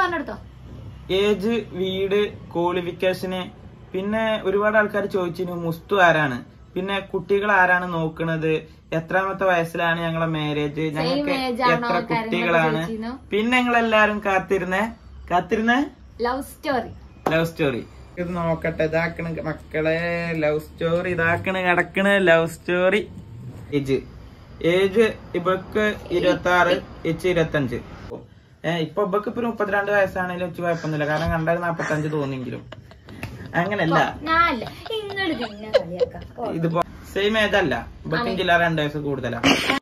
പറഞ്ഞെടുത്തോ age വീട് qualification പിന്നെ ഒരുപാട് ആൾക്കാർ ചോദിച്ചിരുന്നു മുസ്തു ആരാണ് പിന്നെ കുട്ടികൾ ആരാണ് നോക്കുന്നത് എത്രാമത്തെ വയസ്സിലാണ് ഞങ്ങളെ മാരേജ് ഞങ്ങൾക്ക് age ആണോ? എത്ര കാര്യങ്ങളൊക്കെ കുട്ടികളാണ് ചോദിച്ചിരുന്നു. പിന്നെ നിങ്ങൾ എല്ലാരും കാത്തിരുന്നേ കാത്തിരുന്നേ ലവ് സ്റ്റോറി ലവ് സ്റ്റോറി ഇത് നോക്കട്ടെ ഇതാക്കണ് മക്കളെ ലവ് സ്റ്റോറി ഇതാക്കണ് കിടക്കണ് ലവ് സ്റ്റോറി ഏജ് ഏജ് ഇവക്ക് ഇരുപത്തി ആറ് ഇച്ച് ഇരുപത്തി അഞ്ച് ഏഹ് ഇപ്പൊ ഇവക്ക് ഇപ്പൊ ഒരു മുപ്പത്തിരണ്ട് വയസ്സാണെങ്കിലും വെച്ച് കുഴപ്പമൊന്നുമില്ല കാരണം കണ്ടാൽ നാപ്പത്തഞ്ച് തോന്നിയെങ്കിലും അങ്ങനല്ല ഞാനല്ല ഇങ്ങോട്ട് പിന്നെ കളിയാക്കാം ഓ. ഇതിപ്പോ സെയിം ഏജ് അല്ല ഇവക്കും ജില്ല രണ്ട് വയസ്സ് കൂടുതലാ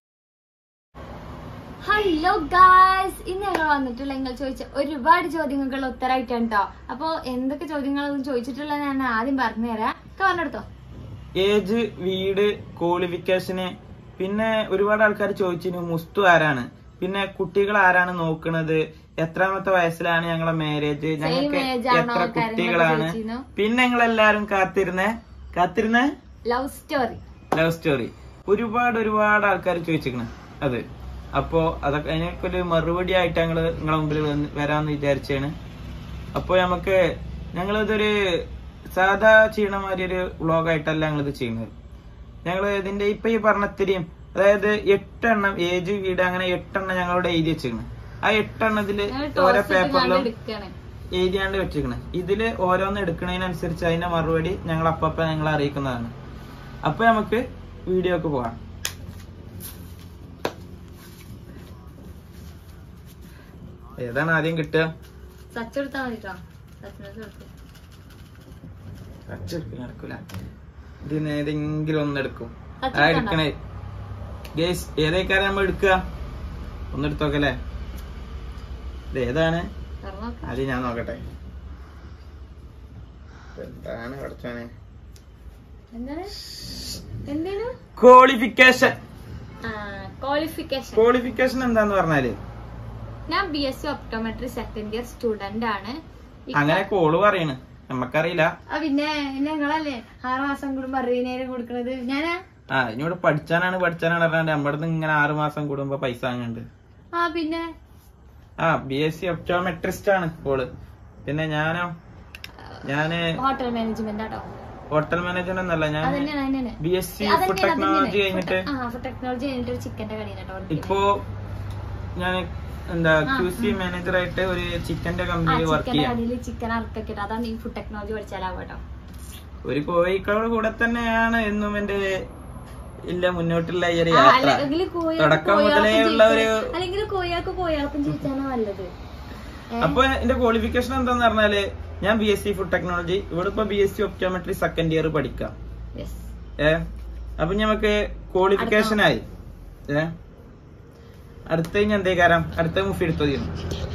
ഹലോ ഗായ്സ് ഇന്ന് ഞങ്ങൾ വന്നിട്ടുള്ള നിങ്ങൾ ചോദിച്ച ഒരുപാട് ചോദ്യങ്ങൾക്കുള്ള ഉത്തരമായിട്ടാണ് കേട്ടോ അപ്പൊ എന്തൊക്കെ ചോദ്യങ്ങൾ ചോദിച്ചിട്ടുള്ളത് ഞാൻ ആദ്യം പറഞ്ഞുതരാം ഒക്കെ പറഞ്ഞെടുത്തോ ഏജ് വീട് ക്വാളിഫിക്കേഷന് പിന്നെ ഒരുപാട് ആൾക്കാർ ചോദിച്ചിരുന്നു മുസ്തു ആരാണ് പിന്നെ കുട്ടികൾ ആരാണ് നോക്കുന്നത് എത്രാമത്തെ വയസ്സിലാണ് ഞങ്ങളെ മാരേജ് ഞങ്ങൾക്ക് age ആണോ? എത്ര കാര്യങ്ങളൊക്കെ കുട്ടികളാണ് ചോദിച്ചിരുന്നു. പിന്നെ നിങ്ങൾ എല്ലാരും കാത്തിരുന്നേ കാത്തിരുന്നേ ലവ് സ്റ്റോറി ലവ് സ്റ്റോറി ഒരുപാട് ഒരുപാട് ആൾക്കാർ ചോദിച്ചിരിക്കണ് അത് അപ്പോ അതൊക്കെ അതിനൊക്കെ ഒരു മറുപടി ആയിട്ട് ഞങ്ങള് നിങ്ങളെ മുമ്പിൽ വന്ന് വരാന്ന് വിചാരിച്ചാണ് അപ്പൊ നമുക്ക് ഞങ്ങൾ ഇതൊരു സാധാ ചെയ്യണ മാതിരി ഒരു വ്ളോഗായിട്ടല്ല ഞങ്ങൾ ഇത് ചെയ്യുന്നത് ഞങ്ങൾ ഇതിന്റെ ഇപ്പൊ ഈ പറഞ്ഞ ഇത്തിരിയും അതായത് എട്ടെണ്ണം ഏജ് വീട് അങ്ങനെ എട്ടെണ്ണം ഞങ്ങളോട് എഴുതി വെച്ചിരിക്കണ് ആ എട്ടെണ്ണത്തില് ഓരോ പേപ്പറിലും എടുക്കാണ് എഴുതിയാണ്ട് വെച്ചിരിക്കണ് ഇതില് ഓരോന്ന് എടുക്കുന്നതിനനുസരിച്ച് അതിന്റെ മറുപടി ഞങ്ങൾ അപ്പപ്പ ഞങ്ങൾ അറിയിക്കുന്നതാണ് അപ്പൊ നമുക്ക് വീഡിയോക്ക് പോകാം ഏതാണ് ആദ്യം കിട്ടുക സച്ചെടുത്താ മതി കേട്ടോ സച്ചിനടുത്ത് കൊടുക്ക്. അച്ചെടുക്കൽ നടക്കൂല ഇതിന് ഏതെങ്കിലും ഒന്ന് എടുക്കും ആ സച്ചെടുക്കണ്ട. എടുക്കണേ ഗേസ് ഏതേക്കാരം നമ്മൾ എടുക്കുക ഒന്നെടുത്തോക്കല്ലേ ഇത് ഏതാണ് തുറന്ന് നോക്ക്. ആദ്യം ഞാൻ നോക്കട്ടെ എന്താണ് പഠിച്ചോനെ എന്താണ് എന്തേനു ക്വാളിഫിക്കേഷൻ ക്വാളിഫിക്കേഷൻ ക്വാളിഫിക്കേഷൻ എന്താന്ന് പറഞ്ഞാല് ഞാൻ B S C optometry second year student ആണ് ഇക്ക- അങ്ങനെ കോള് പറയണ് നമ്മക്കറിയില്ല ആ, പിന്നെ ഞങ്ങളല്ലേ ആറ് മാസം കൂടുമ്പോ അറിയുന്നേരം കൊടുക്കണത് ഞാനാ ആ ഇനിയോട് പഠിച്ചാനാണ് പഠിച്ചാനാണ് പറഞ്ഞാണ്ട് നമ്മുടെ അടുത്ത് ഇങ്ങനെ ആറ് മാസം കൂടുമ്പോ പൈസ വാങ്ങുന്നുണ്ട് ആ പിന്നെ ആ ബി എസ് സി ഒപ്റ്റോമെട്രിസ്റ്റ് ആണ് കോള് പിന്നെ ഞാനോ ഞാന് ഹോട്ടൽ മാനേജ്മെന്റ് ആട്ടോ ഹോട്ടൽ മാനേജർ എന്നല്ല ഞാൻ അതന്നെയാണ് അതന്നെയാണ് B S C food technology കഴിഞ്ഞിട്ട് ആ ഫുഡ് ടെക്നോളജി കഴിഞ്ഞിട്ട് ഒരു ചിക്കന്റെ കടയിൽ കേട്ടോ ഇപ്പോ ഞാൻ എന്താ ക്യു സി മാനേജർ ആയിട്ട് ഒരു ചിക്കന്റെ ആ കമ്പനിയിൽ വർക്ക് ചിക്കന്റെ ചെയ്യാം കടയിൽ ചിക്കൻ അറക്കൊക്കെ ഇട്ടോ അതാണ് ഈ ഫുഡ് ടെക്നോളജി പഠിച്ചാലാവും കേട്ടോ ഒരു കോഴിക്കളുടെ കൂടെ തന്നെയാണ് എന്നും എന്റെ ഇല്ല മുന്നോട്ടുള്ള ഈ ഒരു ആ, യാത്ര അല്ലെങ്കിൽ കോഴികൾക്ക് തുടക്കം മുതലേ കോഴികൾക്കും ഉള്ള ഒരു ജീവിച്ചാ- അല്ലെങ്കിൽ കോഴികൾക്ക് കോഴികൾക്കും ജീവിച്ചാണ് നല്ലത് അപ്പൊ എന്റെ ക്വാളിഫിക്കേഷൻ എന്താന്ന് പറഞ്ഞാല് ഞാൻ B S C food technology ഇവിടെ ഇപ്പൊ B S C optometry second year പഠിക്കാം യെസ് ഏ അപ്പൊ ഞമ്മക്ക് ക്വാളിഫിക്കേഷൻ ആയി ഏ അടുത്ത കഴിഞ്ഞ എന്തേ കാരം അടുത്ത മുഫി എടുത്തോ തീരും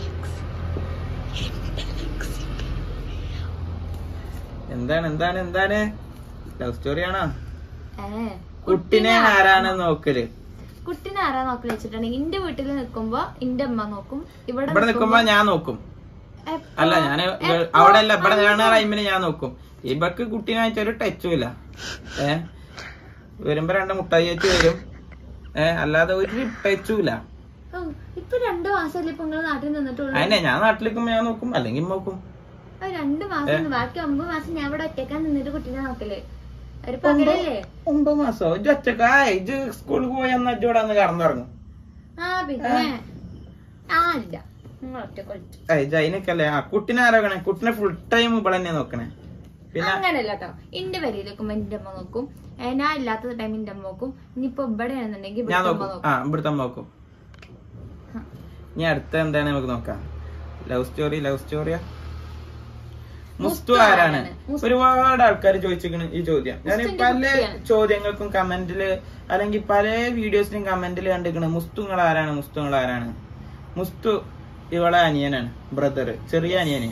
എന്താണ് എന്താണ് എന്താണ് ലവ് സ്റ്റോറി ആണോ ഏ കുട്ടിനെ ആരാണ് നോക്കല് കുട്ടിനെ ആരാ നോക്കല് വെച്ചിട്ടുണ്ടെങ്കിൽ എന്റെ വീട്ടിൽ നിൽക്കുമ്പോ എന്റെ അമ്മ നോക്കും ഇവിടെ ഇവിടെ നിക്കുമ്പോ ഞാൻ നോക്കും എപ്പോ- അല്ല ഞാൻ അവിടെ അല്ല ഇവിടെ ഞാൻ ടൈമിന് ഞാൻ നോക്കും ഇവക്ക് കുട്ടീനായിട്ട് ഒരു ടച്ചും ഇല്ല ഏ വരുമ്പോ രണ്ട് മുട്ടായി വെച്ച് വരും ഏ അല്ലാതെ ഒരു ടച്ചും ഇല്ല ഓ, ഇപ്പൊ രണ്ടു മാസമല്ലേ ഇപ്പൊ നിങ്ങള് നാട്ടിൽ നിന്നിട്ടുള്ളൂ അതിനെ ഞാൻ നാട്ടിലേക്കുമ്പോ ഞാൻ നോക്കും അല്ലെങ്കിൽ നോക്കും ആ, രണ്ട് മാസം ഒന്ന് ബാക്കി ഒമ്പത് മാസം ഞാൻ ഇവിടെ ഒറ്റക്കാൻ നിന്നിട്ട് കുട്ടീനെ നോക്കല് ഒരു പകരല്ലേ ഒമ്പത് മാസോ ഇജ്ജ് ഒറ്റക്കാ ഇജ്ജ് സ്കൂളിൽ പോയി അന്ന് അജ്ജോടാന്ന് കറന്നിറങ്ങും ആ പിന്നെ ആ ഇല്ല നിങ്ങൾ ഒറ്റ കളിച്ചു ഇജ്ജ് അതിനൊക്കെയല്ലേ ആ കുട്ടിനെ ആരോഗണേ കുട്ടിനെ ഫുൾ ടൈം ഇവിടെ തന്നെ നോക്കണേ പിന്നെ അങ്ങനല്ല കേട്ടോ എന്റെ പേരിൽ നിൽക്കുമ്പോ എന്റെ അമ്മ നോക്കും ഏ, ഞാൻ ഇല്ലാത്ത ടൈം എന്റെ അമ്മ നോക്കും ഇനിയിപ്പോ ഇവിടെ ആണെന്നുണ്ടെങ്കിൽ ഞാൻ ഇവിടുത്തെ അമ്മ നോക്കും നോക്കും ആ ഇവിടുത്തെ അമ്മ നോക്കും ഇനി അടുത്ത എന്താണ് നമുക്ക് നോക്കാം ലവ് സ്റ്റോറി ലവ് സ്റ്റോറിയാ മുസ്തു ആരാണ് ഒരുപാട് ആൾക്കാർ ചോദിച്ചിരിക്കണ് ഈ ചോദ്യം ഞാൻ മുസ്തുവിന്റെ പല കുട്ടിയാണ്. ചോദ്യങ്ങൾക്കും കമന്റില് അല്ലെങ്കിൽ പല വീഡിയോസിലും കമന്റിൽ കണ്ടിരിക്കണ് മുസ്തുങ്ങൾ ആരാണ് മുസ്തുങ്ങൾ ആരാണ് മുസ്തു ഇവളെ അനിയനാണ് ബ്രദർ ചെറിയ അനിയന്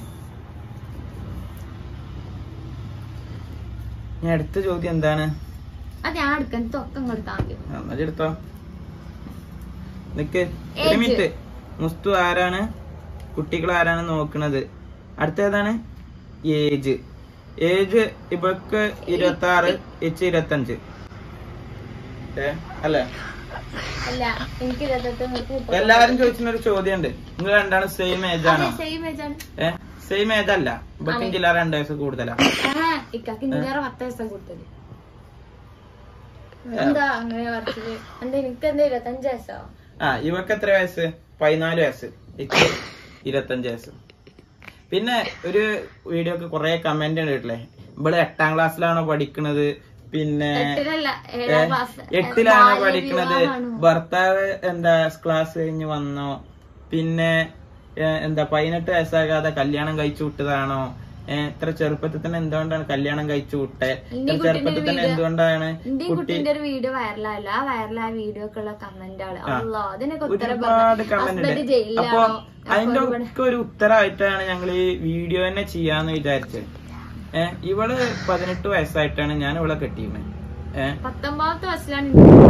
ഇനി അടുത്ത ചോദ്യം എന്താണ് അത് ഞാൻ എടുക്കാൻ തൊക്കം കൊടുത്താൽ മതി ആ, എന്നാ എടുത്തോ നിക്ക് ഒരു Age. മിനിറ്റ് മുസ്തു ആരാണ് കുട്ടികൾ ആരാണ് നോക്കണത് അടുത്ത ഏതാണ് ഏജ് ഏജ് ഇവക്ക് ഇരുപത്തി ആറ് ഇച്ച് ഇരുപത്തി അഞ്ച് ഏ അല്ലേ അല്ല എനിക്ക് ഇരുപത്തെട്ട് നിങ്ങൾക്ക് മുപ്പത് എല്ലാരും ചോദിക്കുന്ന ഒരു ചോദ്യമുണ്ട് നിങ്ങൾ രണ്ടാണ് സെയിം ഏജ് ആണോ സെയിം ഏജാണ് ഏ സെയിം ഏജ് അല്ല ഇവക്കും ചില രണ്ട് വയസ്സ് കൂടുതലാ ഇക്കാക്ക് ഇന്നേറെ പത്ത് വയസ്സാ കൊടുത്തത് എന്താ അങ്ങനെ പറച്ചില് എന്താ എനിക്ക് എന്താ ഇരുപത്തഞ്ച് വയസ്സോ ആ ഇവക്ക് എത്ര വയസ്സ് പതിനാല് വയസ്സ് ഇക്ക് ഇരുപത്തഞ്ച് വയസ്സ് പിന്നെ ഒരു വീഡിയോക്ക് കുറെ കമന്റ് കണ്ടിട്ടില്ലേ ഇവിടെ എട്ടാം ക്ലാസ്സിലാണോ പഠിക്കണത് പിന്നെ എട്ടിലല്ല ഏ, ഏഴാം ക്ലാസ് എട്ടിലാണോ പഠിക്കണത് ഭർത്താവ് എന്താ ക്ലാസ് കഴിഞ്ഞ് വന്നോ പിന്നെ ഏ, എന്താ പതിനെട്ട് വയസ്സാകാതെ കല്യാണം കഴിച്ചു വിട്ടതാണോ ഏ, ഇത്ര ചെറുപ്പത്തിൽ തന്നെ എന്തുകൊണ്ടാണ് കല്യാണം കഴിച്ചു വിട്ടെ ഇനി ഇത്ര ചെറുപ്പത്തിൽ തന്നെ എന്തുകൊണ്ടാണ് ഇന്ത്യൻ കുട്ടി കുട്ടിന്റെ ഒരു വീഡിയോ വൈറലായല്ലോ ആ വൈറലായ വീഡിയോക്കുള്ള കമന്റുകൾ അല്ലോ അതിനൊക്കെ ഉത്തരം ഒരുപാട് കമന്റ് ഹസ്ബൻഡ് ഉണ്ട് ജയിലിലാണോ അപ്പൊ അതിന്റെ ഒക്കെ ഒരു ഉത്തരമായിട്ടാണ് ഞങ്ങൾ ഈ വീഡിയോ തന്നെ ചെയ്യാന്ന് വിചാരിച്ചത് ഏഹ് ഇവള് പതിനെട്ട് വയസ്സായിട്ടാണ് ഞാൻ ഇവളെ കെട്ടിയിരുന്നത് ഏഹ് പത്തൊമ്പതാമത്തെ വയസ്സിലാണ്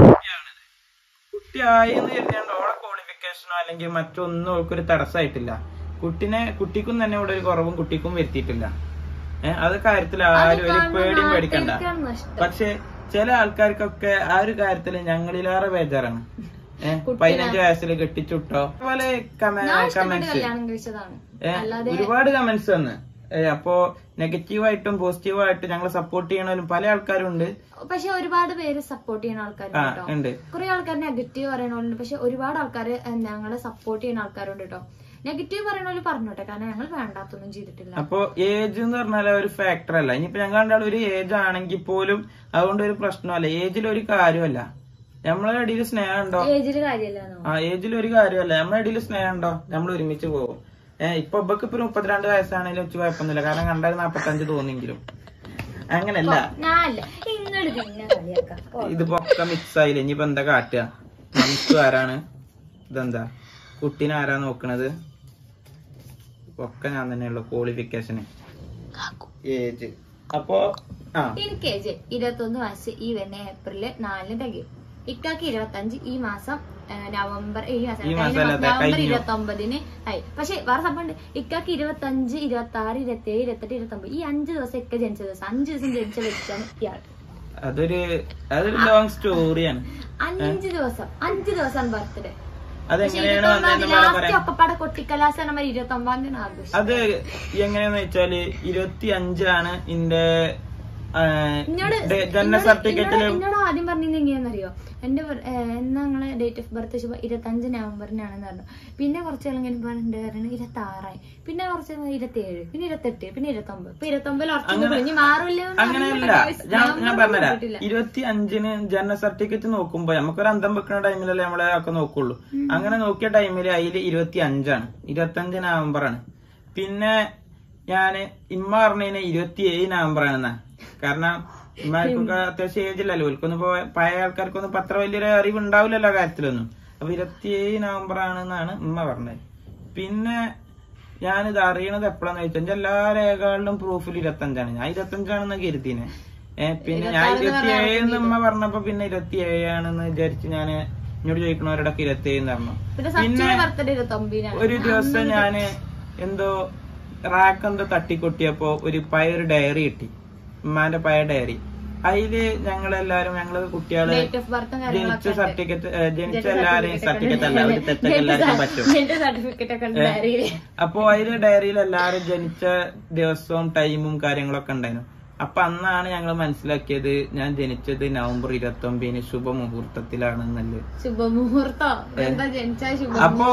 കുട്ടിയായി എന്ന് കരുതിയാണ്ട് ഓളെ ക്വാളിഫിക്കേഷനോ അല്ലെങ്കിൽ മറ്റൊന്നും അവൾക്കൊരു തടസ്സമായിട്ടില്ല കുട്ടിനെ കുട്ടിക്കും തന്നെ ഇവിടെ ഒരു കുറവും കുട്ടിക്കും വരുത്തിയിട്ടില്ല ഏഹ് അത് കാര്യത്തിൽ ആരും ഒരു പേടിയും പേടിക്കണ്ട നഷ്ടം പക്ഷെ ചില ആൾക്കാർക്കൊക്കെ ആ ഒരു കാര്യത്തിൽ ഞങ്ങളിലേറെ ബേജാറാണ് ഏഹ് പതിനഞ്ച് വയസ്സിൽ കെട്ടിച്ചുട്ടോ അതുപോലെ ഞാൻ ഇഷ്ടപ്പെട്ട് കമന്റ്സ് കല്യാണം കഴിച്ചതാണ് അല്ലാതെ ഒരുപാട് കമന്റ്സ് വന്ന് ഏ, അപ്പോ നെഗറ്റീവായിട്ടും പോസിറ്റീവായിട്ടും ഞങ്ങളെ സപ്പോർട്ട് ചെയ്യണവരും പല ആൾക്കാരും ഉണ്ട് പക്ഷെ ഒരുപാട് പേര് സപ്പോർട്ട് ചെയ്യുന്ന ആൾക്കാരുണ്ട് ആ കേട്ടോ ഉണ്ട് കുറെ ആൾക്കാർ നെഗറ്റീവ് പറയണോണ്ട് പക്ഷെ ഒരുപാട് ആൾക്കാർ ഞങ്ങളെ സപ്പോർട്ട് ചെയ്യുന്ന ആൾക്കാരുണ്ട് കേട്ടോ നെഗറ്റീവ് പറയണോല് പറഞ്ഞോട്ടെ കാരണം ഞങ്ങൾ വേണ്ടാത്തൊന്നും ചെയ്തിട്ടില്ല അപ്പോ ഏജ് എന്ന് പറഞ്ഞാൽ ഒരു ഫാക്ടർ അല്ല ഇനിയിപ്പോ ഞങ്ങൾ രണ്ടാളും ഒരു ഏജ് ആണെങ്കിൽ പോലും അതുകൊണ്ട് ഒരു പ്രശ്നമല്ല ഏജിൽ ഒരു കാര്യമല്ല നമ്മളെ ഇടയിൽ സ്നേഹം ഉണ്ടോ ഏജില് കാര്യമല്ലോ ആ ഏജിൽ ഒരു കാര്യമല്ല നമ്മളെ ഇടയിൽ സ്നേഹം ഉണ്ടോ നമ്മൾ ഒരുമിച്ച് പോകും ഏഹ് ഇപ്പൊ ഇപ്പൊക്കെ ഇപ്പൊ ഒരു മുപ്പത്തിരണ്ട് വയസ്സാണെങ്കിലും വെച്ച് കുഴപ്പമൊന്നുമില്ല കാരണം കണ്ടാൽ നാപ്പത്തഞ്ച് തോന്നിയെങ്കിലും അങ്ങനല്ല ഞാനല്ല ഇങ്ങോട്ട് പിന്നെ കളിയാക്കാം ഓ, ഇതിപ്പോ ഒക്കെ മിക്സ് ആയില്ല ഇനിയിപ്പോ എന്താ കാട്ടുക നമുക്ക് ആരാണ് ഇതെന്താ കുട്ടീനെ ആരാ നോക്കണത് ഒക്കെ ഞാൻ തന്നെയുള്ളു ക്വാളിഫിക്കേഷന് ഏജ് അപ്പോ ആ എനിക്ക് ഏജ് ഇരുപത്തൊന്ന് വയസ്സ് ഈ വരുന്ന ഏപ്രില് നാലിന് തികയും ഇക്കാക്ക് ഇരുപത്തഞ്ച് ഈ മാസം ആ, നവംബർ ഈ മാസം ഈ കഴിഞ്ഞ മാസം മാസം അല്ലാതെ നവംബർ കഴിഞ്ഞു. ഇരുപത്തി ഒമ്പതിന് ആയി പക്ഷെ വേറെ സംഭവം ഇക്കാക്ക് ഇരുപത്തഞ്ച് ഇരുപത്തി ആറ് ഇരുപത്തി ഏഴ് ഇരുപത്തെട്ട് ഇരുപത്തി ഒമ്പത് ഈ അഞ്ച് ദിവസം ഒക്കെ ജനിച്ച ദിവസം അഞ്ച് ദിവസം ജനിച്ച വ്യക്തിയാണ് ഇയാൾ അതൊരു അതൊരു ലോങ് സ്റ്റോറിയാണ് അഞ്ച് ദിവസം അഞ്ച് ദിവസം ബർത്ത്ഡേ അതെങ്ങനെയാണ് വന്നതെന്ന് പറയാൻ ലാസ്റ്റ് പറയാം ഒക്കെപ്പാടെ കൊട്ടിക്കലാസ് നമ്മൾ ഇരുപത്തി ഒമ്പതാം തീയതി ആഘോഷം അത് എങ്ങനെയാന്ന് വെച്ചാല് ഇരുപത്തി അഞ്ചാണ് ഇന്റെ എന്നോട് ജനന എന്നോട് സർട്ടിഫിക്കറ്റില് എന്നോട് എന്നോട് ആദ്യം പറഞ്ഞത് എങ്ങനെയാണെന്നറിയോ എന്റെ ബർ- ഏഹ് എന്നാ നിങ്ങളെ ഡേറ്റ് ഓഫ് ബർത്ത് വെച്ചപ്പോ ഇരുപത്തഞ്ച് നവംബറിനാണെന്ന് പറഞ്ഞു പിന്നെ കുറച്ച് നാൾ ഇങ്ങനെ പറഞ്ഞിട്ട് പറഞ്ഞു ഇരുപത്തി ആറായി പിന്നെ കുറച്ച് നാൾ ഇരുപത്തി ഏഴ് പിന്നെ ഇരുപത്തെട്ട് പിന്നെ ഇരുപത്തി ഒമ്പത് ഇപ്പൊ ഇരുപത്തി ഒമ്പതിൽ ഉറച്ചു ഇനി മാറില്ല അങ്ങനെയല്ല ഞാൻ ഞാൻ പറഞ്ഞുതരാം ഇരുപത്തി അഞ്ചിന് ജനന സർട്ടിഫിക്കറ്റ് നോക്കുമ്പോ നമുക്കൊരു അന്തം വെക്കുന്ന ടൈമിലല്ലേ നമ്മളെ ഒക്കെ നോക്കുള്ളൂ അങ്ങനെ നോക്കിയ ടൈമില് അതില് ഇരുപത്തി അഞ്ചാണ് ഇരുപത്തി അഞ്ച് നവംബറാണ് പിന്നെ ഞാന് ഇമ്മ പറഞ്ഞതിന് ഇരുപത്തി ഏഴ് നവംബറാണെന്നാ കാരണം ഇമ്മക്കൊക്കെ അത്യാവശ്യം ഏജില്ലല്ലോ ഓൽക്കൊന്നും ഇപ്പൊ പഴയ ആൾക്കാർക്കൊന്നും ഇപ്പൊ അത്ര വലിയൊരു അറിവ് ഉണ്ടാവില്ലല്ലോ ആ കാര്യത്തിലൊന്നും അപ്പൊ ഇരുപത്തി ഏഴ് നവംബർ ആണെന്നാണ് ഉമ്മ പറഞ്ഞത് പിന്നെ ഞാനിത് അറിയണത് എപ്പോഴാന്ന് വെച്ചാൽ എന്റെ എല്ലാ രേഖകളിലും പ്രൂഫിൽ ഇരുപത്തഞ്ചാണ് ഞാൻ ഇരുപത്തഞ്ചാണെന്ന് കരുതിനെ ഏഹ് പിന്നെ ഞാൻ ഇരുപത്തി ഏഴെന്ന് ഉമ്മ പറഞ്ഞപ്പോ പിന്നെ ഇരുപത്തി ഏഴാണെന്ന് വിചാരിച്ച് ഞാൻ എന്നോട് ചോദിക്കണവരോടൊക്കെ ഇരുപത്തി ഏഴെന്ന് പറഞ്ഞു പിന്നെ പിന്നെ സച്ചിന്റെ ബർത്ത്ഡേ ഇരുപത്തി ഒമ്പതിനാണ് ഒരു ദിവസം ഞാന് എന്തോ റാക്ക് എന്തോ തട്ടിക്കൊട്ടിയപ്പോ ഒരു പഴയ ഒരു ഡയറി കിട്ടി ഉമ്മാന്റെ പഴയ ഡയറി അതില് ഞങ്ങളെല്ലാരും ഞങ്ങള് കുട്ടികള് ഡേറ്റ് ഓഫ് ബർത്തും ജനിച്ച സർട്ടിഫിക്കറ്റ് ജനിച്ച എല്ലാരെയും സർട്ടിഫിക്കറ്റ് അല്ല ഒരു തെറ്റൊക്കെ എല്ലാവർക്കും പറ്റും എന്റെ സർട്ടിഫിക്കറ്റ് ഒക്കെ ഉണ്ട് ഡയറിയില് അപ്പൊ അതില് ഡയറിയിൽ എല്ലാരും ജനിച്ച ദിവസവും ടൈമും കാര്യങ്ങളൊക്കെ ഉണ്ടായിരുന്നു അപ്പൊ അന്നാണ് ഞങ്ങൾ മനസ്സിലാക്കിയത് ഞാൻ ജനിച്ചത് നവംബർ ഇരുപത്തി ഒമ്പതിന് ശുഭമുഹൂർത്തത്തിലാണെന്നല്ലേ ശുഭമുഹൂർത്തോ എന്താ ജനിച്ച ശുഭ അപ്പോ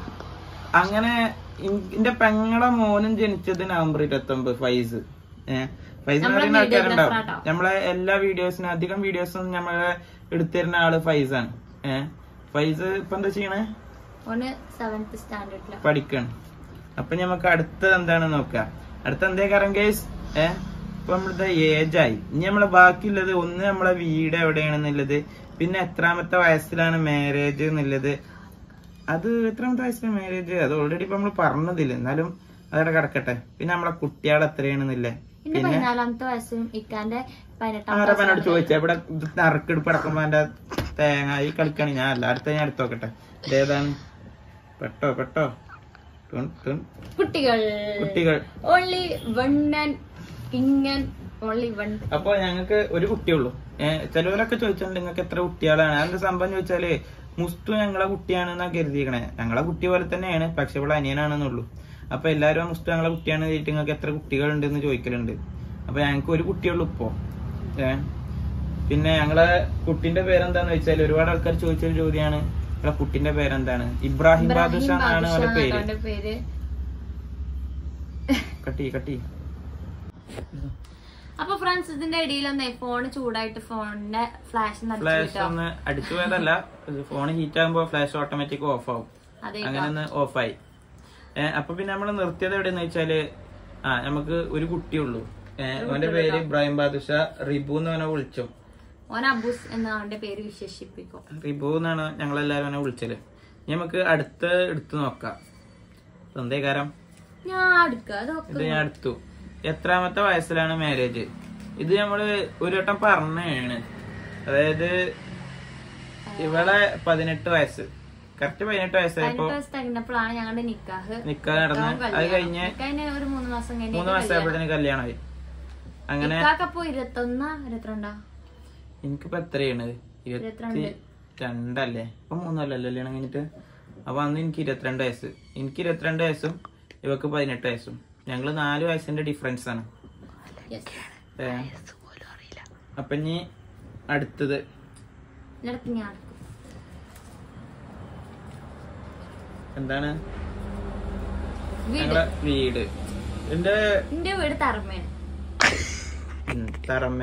അങ്ങനെ ഇൻ- എന്റെ പെങ്ങളെ മോനും ജനിച്ചത് നവംബർ ഇരുപത്തി ഒമ്പത് ഫൈസ് ഏഹ് ഫൈസ് എന്ന് പറയുന്ന ആൾക്കാരുണ്ടാവും നമ്മളെ എല്ലാ വീഡിയോസിനും അധികം വീഡിയോസും നമ്മളെ എടുത്തിരുന്ന ആള് ഫൈസാണ് ഏഹ് ഫൈസ് ഇപ്പൊ എന്താ ചെയ്യണേ ഒന്ന് സെവൻത് സ്റ്റാൻഡേർഡിലാണ് പഠിക്കാണ് അപ്പൊ നമുക്ക് അടുത്തത് എന്താണ് നോക്കാം അടുത്ത എന്തേ കാരണം കേസ് ഏഹ് ഇപ്പൊ നമ്മളുടെ ഏജ് ആയി ഇനി നമ്മളെ ബാക്കിയുള്ളത് ഒന്ന് നമ്മളെ വീട് എവിടെയാണെന്നുള്ളത് പിന്നെ എത്രാമത്തെ വയസ്സിലാണ് മാരേജ് എന്നുള്ളത് അത് എത്രാമത്തെ വയസ്സിലാണ് മാരേജ് അത് ഓൾറെഡി ഇപ്പൊ നമ്മൾ പറഞ്ഞതില്ല എന്നാലും അതവിടെ കിടക്കട്ടെ പിന്നെ നമ്മളെ കുട്ടികൾ എത്രയാണെന്നില്ലേ എന്റെ പതിനാലാമത്തെ വയസ്സും ഇക്കാന്റെ പതിനെട്ടാമത്തെ ആരപ്പനോട് ചോദിച്ചാ ഇവിടെ ഇത് നറുക്കെടുപ്പ് അടക്കുമ്പോ എന്റെ തേങ്ങ ഈ കളിക്കാണ് ഞാൻ അല്ല അടുത്ത ഞാൻ എടുത്ത് നോക്കട്ടെ ഇതേതാണ് പെട്ടോ പെട്ടോ ടുൺ, ടുൺ. കുട്ടികൾ കുട്ടികൾ only one and king only one അപ്പൊ ഞങ്ങൾക്ക് ഒരു കുട്ടിയുള്ളൂ ഏഹ് ചിലവരൊക്കെ ചോദിച്ചിട്ടുണ്ട് നിങ്ങൾക്ക് എത്ര കുട്ടികളാണ് അതിന്റെ സംഭവം ചോദിച്ചാല് മുസ്തു ഞങ്ങളെ കുട്ടിയാണെന്നാ കരുതിയിരിക്കണേ ഞങ്ങളെ കുട്ടി പോലെ തന്നെയാണ് പക്ഷെ ഇവിടെ അനിയനാണെന്നുള്ളൂ അപ്പൊ എല്ലാരും ആ മുസ്തു ഞങ്ങളെ കുട്ടിയാണ് ചോദിച്ചിട്ട് നിങ്ങൾക്ക് എത്ര കുട്ടികളുണ്ട് എന്ന് ചോദിക്കലുണ്ട് അപ്പൊ ഞങ്ങൾക്ക് ഒരു കുട്ടിയുള്ളൂ ഇപ്പോ ഏ പിന്നെ ഞങ്ങളെ കുട്ടിന്റെ പേരെന്താന്ന് വെച്ചാൽ ഒരുപാട് ആൾക്കാർ ചോദിച്ചൊരു ചോദ്യമാണ് ഞങ്ങളെ കുട്ടിന്റെ പേരെന്താണ് ഇബ്രാഹിം ബാദുഷ എന്നാണ് അവന്റെ പേര് അവന്റെ പേര് കട്ടി കട്ടി അപ്പൊ ഫ്രണ്ട്സ് ഇതിന്റെ ഇടയിൽ ഒന്ന് ഫോൺ ചൂടായിട്ട് ഫോണിന്റെ ഫ്ലാഷ് നടിച്ചു ഫ്ലാഷ് കിട്ടോ ഒന്ന് അടിച്ചു പോയതല്ല ഫോൺ ഹീറ്റ് ആകുമ്പോ ഫ്ലാഷ് ഓട്ടോമാറ്റിക് ഓഫ് ആവും അതെ അങ്ങനെ ഒന്ന് ഓഫായി ഏഹ് അപ്പൊ പിന്നെ നമ്മൾ നിർത്തിയത് എവിടെയെന്ന് വെച്ചാല് ആ നമുക്ക് ഒരു കുട്ടിയുള്ളൂ ഏഹ് അവന്റെ പേര് ഇബ്രാഹിം ബാദുഷ റിബു എന്ന് അവനെ വിളിച്ചു ഓൻ അബൂസ് എന്ന അവന്റെ പേര് വിശേഷിപ്പിക്കും റിബു എന്നാണ് ഞങ്ങളെല്ലാരും അവനെ വിളിച്ചത് ഇനി നമുക്ക് അടുത്ത എടുത്തു നോക്കാം എന്തേ കാരം ഞാൻ എടുക്ക ഇത് അതൊക്കെ ഞാൻ എടുത്തു എത്രാമത്തെ വയസ്സിലാണ് മാരേജ് ഇത് നമ്മള് ഒരു വട്ടം പറഞ്ഞാണ് അതായത് ഇവളെ പതിനെട്ട് വയസ്സ് കറക്റ്റ് പതിനെട്ട് വയസ്സായപ്പോ പതിനെട്ട് വയസ്സ് തികഞ്ഞപ്പോഴാണ് ഞങ്ങളുടെ നിക്കാഹ് നിക്കാഹ് നടന്ന് അത് കഴിഞ്ഞ് നിക്കാഹിന് ഒരു മൂന്ന് മാസം കഴിഞ്ഞ് മൂന്ന് മാസമായപ്പോഴത്തേന് കല്യാണമായി അങ്ങനെ നിക്കാക്കപ്പോ ഇരുപത്തൊന്നാ ഇരുപത്തിരണ്ടാ എനിക്കിപ്പോ എത്രയാണ് ഇരുപത്തി ഇരുപത്തിരണ്ട്. രണ്ടല്ലേ ഇപ്പൊ മൂന്നല്ലല്ലോ കല്യാണം കഴിഞ്ഞിട്ട് അപ്പൊ അന്ന് എനിക്ക് ഇരുപത്തിരണ്ട് വയസ്സ് എനിക്ക് ഇരുപത്തിരണ്ട് വയസ്സും ഇവക്ക് പതിനെട്ട് വയസ്സും ഞങ്ങള് നാല് വയസ്സിന്റെ ഡിഫറൻസ് ആണ് Yes. ഏ. അപ്പൊ ഇനി അടുത്തത് ഇതിനടുത്ത് ഞാൻ എടുക്കും. എന്താണ് വീട് ഞങ്ങളെ വീട് എന്റെ എന്റെ വീട് തറമേണ് ഉം, തറമ്മ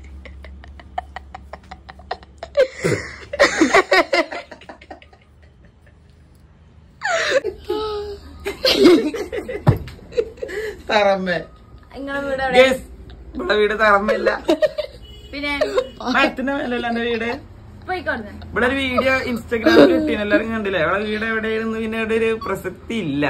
തറമ്മ നിങ്ങളെ വീട് എവിടെ Guys, ഇവിടെ വീട് തറമ്മല്ല പിന്നെ മരത്തിന്റെ മേലല്ല എന്റെ വീട് പോയിക്കോടുന്ന ഇവിടെ ഒരു വീഡിയോ ഇൻസ്റ്റാഗ്രാമിൽ കിട്ടീന് എല്ലാരും കണ്ടില്ലേ ഇവിടെ വീട് എവിടെയായിരുന്നു പിന്നെ ഇവിടെ ഒരു പ്രസക്തി ഇല്ല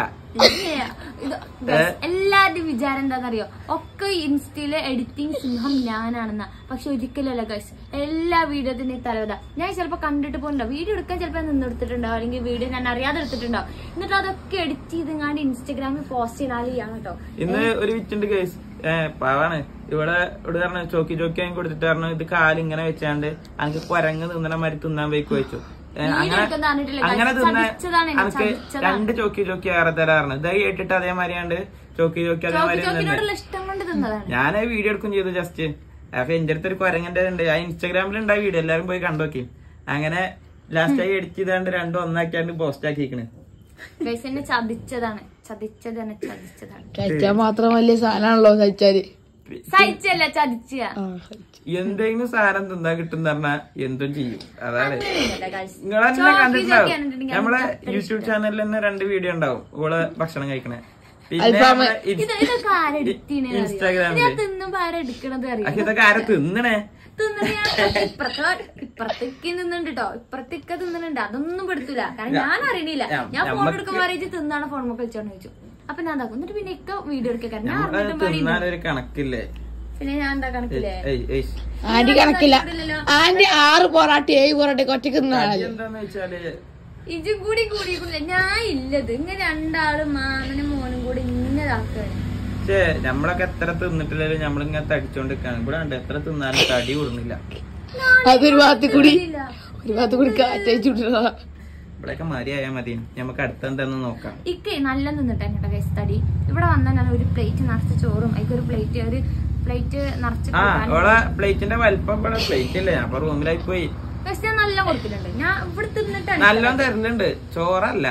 എല്ലാരുടെയും വിചാരം എന്താണെന്നറിയോ ഒക്കെ ഇൻസ്റ്റയിലെ എഡിറ്റിംഗ് സിംഹം ഞാനാണെന്ന പക്ഷെ ഒരിക്കലല്ല ഗൈസ് എല്ലാ വീഡിയോത്തിന്റെയും തലവത ഞാൻ ചിലപ്പോ കണ്ടിട്ട് പോയിട്ടുണ്ടാവും വീഡിയോ എടുക്കാൻ ചിലപ്പോ ഞാൻ നിന്നെടുത്തിട്ടുണ്ടാവും അല്ലെങ്കിൽ വീഡിയോ ഞാൻ അറിയാതെ എടുത്തിട്ടുണ്ടാവും എന്നിട്ട് അതൊക്കെ എഡിറ്റ് ചെയ്തെങ്ങാണ്ട് ഇൻസ്റ്റഗ്രാമിൽ പോസ്റ്റ് ചെയ്യണ ആളിയാണ് കേട്ടോ ഇന്ന് ഒരു വിറ്റുണ്ട് കേസ് ഏഹ് പാവാണ് ഇവിടെ ഇവിടെ പറഞ്ഞ ചോക്കി ചോക്കി വാങ്ങി കൊടുത്തിട്ട് പറഞ്ഞു ഇത് കാലിങ്ങനെ വെച്ചാണ്ട് അനക്ക് കുരങ്ങ് തിന്നണ മാതിരി തിന്നാൻ പോയിക്ക് വെച്ചു ഏഹ് വീഡിയോ അങ്ങനെ എടുക്കുന്ന പറഞ്ഞിട്ടില്ല guys. അങ്ങനെ തിന്ന ചതിച്ചതാണ് എന്നെ, അനക്ക് ചതിച്ചതാണ്. രണ്ട് ചോക്കി ചോക്കി ഏറെ തരാറുണ്ട് ഇതായി കേട്ടിട്ട് അതേമാതിരിയാണ്ട് ചോക്കി ചോക്കി ചോക്കി അതേമാതിരി തിന്നുണ്ട് ചോക്കിനോടുള്ള ഇഷ്ടം കൊണ്ട് തിന്നതാണ് ഞാൻ വീഡിയോ എടുക്കും ചെയ്തു ജസ്റ്റ് അപ്പൊ എന്റെ അടുത്ത് ഒരു കുരങ്ങന്റെ ഉണ്ട് ആ ഇൻസ്റ്റാഗ്രാമിൽ ഉണ്ടായ വീഡിയോ എല്ലാരും പോയി കണ്ടോക്കി അങ്ങനെ ലാസ്റ്റ് ആയി എഡിറ്റ് ചെയ്താണ്ട് രണ്ടും ഒന്നാക്കിയാണ്ട് പോസ്റ്റ് ആക്കിക്കണ് ഗൈസ് എന്നെ ചതിച്ചതാണ് ചതിച്ചതാണ് ചതിച്ചതാണ് കഴിച്ചാൽ മാത്രം വലിയ സാധനമാണല്ലോ കഴിച്ചാല് സഹിച്ചല്ല ചതിച്ച ആ, കഴിച്ചു. എന്തെങ്കിലും സാധനം തിന്നാ കിട്ടുന്ന പറഞ്ഞാ എന്തും ചെയ്യും അതാണ് അങ്ങനെയൊന്നുമില്ല guys. നിങ്ങളെന്നെ ചോക്കി കണ്ടിട്ടുണ്ടാവും ചോക്കി കണ്ടിട്ടുണ്ടെങ്കിൽ നമ്മളെ നമുക്ക് അത്ര യൂട്യൂബ് ചാനലിൽ തന്നെ രണ്ട് വീഡിയോ ഉണ്ടാവും ഓള് ഭക്ഷണം കഴിക്കണേ പിന്നെ അൽഫാമ്. നമ്മളെ ഇൻ- ഇത് ഇതൊക്കെ ആരെടുത്തിന് ഇൻസ്റ്റാഗ്രാമില്. ഞാൻ തിന്നുമ്പോ ആരെടുക്കണത് അറിയാം പക്ഷെ ഇതൊക്കെ ആരെ തിന്നണേ തിന്നത് ഞാൻ ഇപ്പുറത്തെ ഇപ്പുറത്തേക്ക് തിന്നുന്നുണ്ട് കേട്ടോ ഇപ്പുറത്തേക്ക് തിന്നുന്നുണ്ട് അതൊന്നും പെടുത്തൂല കാരണം ഞാൻ അറിയണില്ല ഞാ- ഞാൻ ഫോൺ ഞമ്മക്ക് എടുക്കുമ്പോ അറിയിച്ച് തിന്നാണ് ഫോൺ മൊക്കെ വെച്ചോണ്ട് ചോദിച്ചു അപ്പൊ ഞാൻ എന്താക്കും എന്നിട്ട് പിന്നെ ഇക്ക വീഡിയോ എടുക്കാൻ കാരണം ഞാൻ നമ്മളെ അറിഞ്ഞിട്ടും പാടിയില്ല തിന്നാനൊരു കണക്കില്ലേ പിന്നെ ഞാൻ എന്താ കണക്കില്ലേ ഏയ് ഏയ് ആന്റി കണക്കില്ല ആന്റി ആറ് പൊറാട്ടി ഏഴ് പൊറാട്ടി ഒറ്റക്ക് തിന്നാണല്ലോ എന്താന്ന് വെച്ചാല് ഇജും കൂടി കൂടി കൂടി ഞാൻ ഇല്ലത് ഇങ്ങനെ രണ്ടാളും മാമനും മോനും കൂടി ഇന്നതാക്കാണ് പക്ഷേ നമ്മളൊക്കെ എത്ര തിന്നിട്ടില്ലെങ്കിലും നമ്മളിങ്ങനെ തടിച്ചോണ്ടിരിക്കാണ് ഇവിടെ ഉണ്ട് എത്ര തിന്നാലും തടി കൂടുന്നില്ല അതൊരു ഭാഗത്ത് കൂടി ഒരു ഭാഗത്ത് കൂടി കാറ്റയച്ചു വിട്ടതാ ഇവിടെയൊക്കെ മതിയായാ മതി നമുക്ക് അടുത്തെന്താന്ന് നോക്കാം ഇക്ക നല്ല നിന്നിട്ടാ കേട്ടോ ഗൈസ് തടി ഇവിടെ വന്നാൽ ഞാൻ ഒരു പ്ലേറ്റ് നിറച്ച ചോറും അതിക്ക് ഒരു പ്ലേറ്റ് ഒരു പ്ലേറ്റ് നിറച്ച് ആ കൂട്ടാനും ഓളെ പ്ലേറ്റിന്റെ വലിപ്പം ഇവിടെ പ്ലേറ്റ് ഇല്ലേ അപ്പൊ റൂമിലായി പോയി ഗൈസ് ഞാൻ നല്ല കൊടുക്കുന്നുണ്ട് ഞാൻ ഇവിടെ തിന്നിട്ടാണ് നല്ലോണം തരുന്നുണ്ട് ചോറല്ല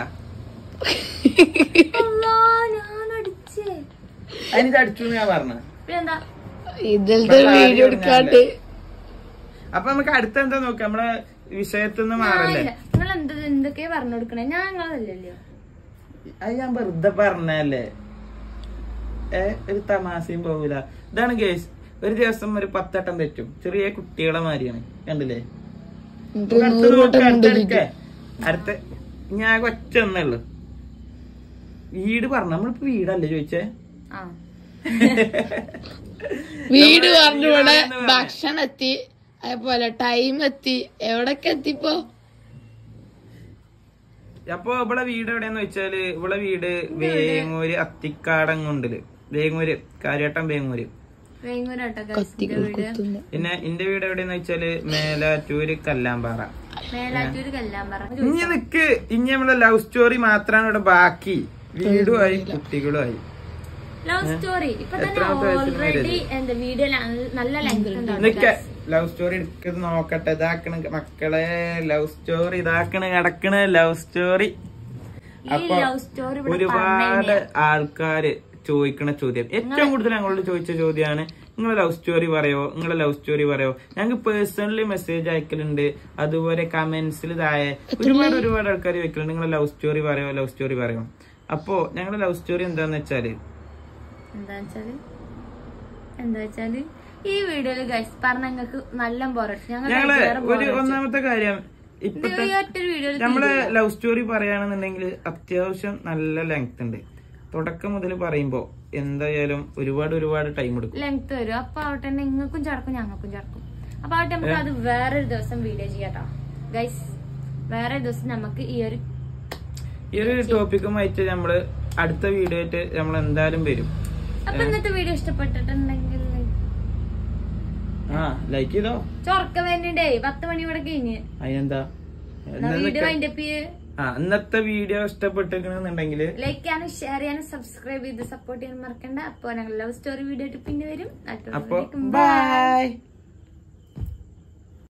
അല്ലാ, ഞാൻ അടിച്ചേ അതിന് അടിച്ചു ഞാൻ പറഞ്ഞു പിന്നെന്താ ഇതിലത്തെ വീഡിയോ എടുക്കാണ്ട് അപ്പൊ നമുക്ക് അടുത്ത എന്താ നോക്കാം നമ്മളെ വിഷയത്തിൽ നിന്ന് മാറല്ലേ നിങ്ങൾ എന്ത് എന്തൊക്കെയാ പറഞ്ഞു കൊടുക്കണേ ഞാൻ നിങ്ങളല്ലല്ലോ അത് ഞാൻ വെറുതെ പറഞ്ഞല്ലേ ഏ ഒരു തമാശയും പോകൂല ഇതാണ് കേസ് ഒരു ദിവസം ഒരു പത്തട്ടം തെറ്റും ചെറിയ കുട്ടികളെ മാതിരിയാണ് കണ്ടില്ലേ എന്നിട്ട് നമുക്ക് അടുത്തത് നൂറ് വട്ടം നോക്കാം, അടുത്ത കൊണ്ടിരിക്കും എടുക്കാം. അടുത്ത ഞാൻ ഒറ്റ ഒന്നേ ഉള്ളു വീട് പറഞ്ഞു നമ്മളിപ്പോ വീടല്ലേ ചോദിച്ചേ ആ വീട് പറഞ്ഞു ഇവിടെ ഭക്ഷണം എത്തി അതേപോലെ ടൈം എത്തി എവിടൊക്കെ എത്തിപ്പോ അപ്പൊ ഇവിടെ വീട് എവിടെയെന്ന് വെച്ചാല് ഇവിടെ വീട് വേങ്ങൂര് അത്തിക്കാടങ്ങുണ്ടില് വേങ്ങൂര് കാര്യട്ടം വേങ്ങൂര് വേങ്ങൂരാട്ടോ ഗൈസ് കത്തികൾ കുത്തുന്നു പിന്നെ എന്റെ വീട് എവിടെയെന്ന് വെച്ചാല് മേലാറ്റൂര് കല്ലാമ്പാറ മേലാറ്റൂര് കല്ലാമ്പറ ഇനി നിക്ക് ഇനി നമ്മളെ ലവ് സ്റ്റോറി മാത്രമാണ് ഇവിടെ ബാക്കി വീടുമായി കുട്ടികളുമായി ലവ് സ്റ്റോറി ഇപ്പൊ തന്നെ എത്രാമത്തെ വയസ്സിൽ ഓൾറെഡി എന്താ വീഡിയോ നല്ല ലെങ്ത് ഉണ്ടാവും നിക്ക ലവ് സ്റ്റോറി എടുക്കുന്നത് നോക്കട്ടെ ഇതാക്കണ മക്കളെ ലവ് സ്റ്റോറി ഇതാക്കണ കിടക്കണ ലവ് സ്റ്റോറി ഈ അപ്പൊ ലവ് സ്റ്റോറി ഇവിടെ ഒരുപാട് ആൾക്കാര് ചോദിക്കണ ചോദ്യം ഏറ്റവും കൂടുതൽ ഞങ്ങളോട് ചോദിച്ച ചോദ്യമാണ് നിങ്ങളെ ലവ് സ്റ്റോറി പറയോ നിങ്ങളെ ലവ് സ്റ്റോറി പറയോ ഞങ്ങൾക്ക് പേഴ്സണലി മെസ്സേജ് അയക്കലുണ്ട് അതുപോലെ കമന്റ്സിൽ താഴെ ഒരുപാട് ഒരുപാട് ആൾക്കാർ ചോദിക്കലുണ്ട് നിങ്ങളെ ലവ് സ്റ്റോറി പറയോ ലവ് സ്റ്റോറി പറയോ അപ്പോ ഞങ്ങളുടെ ലവ് സ്റ്റോറി എന്താന്ന് വെച്ചാല് എന്താ വെച്ചാല് എന്താ വെച്ചാല് ഈ വീഡിയോയില് ഗൈസ് പറഞ്ഞ ഞങ്ങൾക്ക് നല്ല പോരട്ടെ ഞങ്ങൾ ഞങ്ങള് ഒരു ഒന്നാമത്തെ കാര്യം ഇപ്പത്തെ ഒറ്റൊരു വീഡിയോയിൽ നമ്മളെ ലവ് സ്റ്റോറി പറയുകയാണെന്നുണ്ടെങ്കിൽ അത്യാവശ്യം നല്ല ലെങ്ത് ഉണ്ട് തുടക്കം മുതൽ പറയുമ്പോ എന്തായാലും ഒരുപാട് ഒരുപാട് ടൈം എടുക്കും ലെങ്ത് വരും അപ്പൊ ആവട്ടെ നിങ്ങൾക്കും ചടക്കും ഞങ്ങൾക്കും ചടക്കും അപ്പൊ ആവട്ടെ നമുക്ക് അത് വേറൊരു ദിവസം വീഡിയോ ചെയ്യാട്ടോ ഗൈസ് വേറെ ദിവസം നമുക്ക് ഈ ഒരു ഈ ഒരു ടോപ്പിക്കുമായിട്ട് നമ്മള് അടുത്ത വീഡിയോ ആയിട്ട് നമ്മൾ എന്തായാലും വരും അപ്പൊ ഇന്നത്തെ വീഡിയോ ഇഷ്ടപ്പെട്ടിട്ടുണ്ടെങ്കിൽ ആ ലൈക്ക് ചെയ്തോ ചൊറക്ക വേണ്ടിണ്ടേ പത്ത് മണി ഇവിടെ കഴിഞ്ഞ് അതിനെന്താ വീഡിയോ അതിന്റെ ചെയ്യ് ആ ഇന്നത്തെ വീഡിയോ ഇഷ്ടപ്പെട്ടിരിക്കണമെന്നുണ്ടെങ്കിൽ ലൈക്ക് ചെയ്യാനും ഷെയർ ചെയ്യാനും സബ്സ്ക്രൈബ് ചെയ്ത് സപ്പോർട്ട് ചെയ്യാനും മറക്കണ്ട അപ്പൊ ഞങ്ങൾ ലവ് സ്റ്റോറി വീഡിയോ ആയിട്ട് പിന്നെ വരും അപ്പൊ ബൈ ബൈ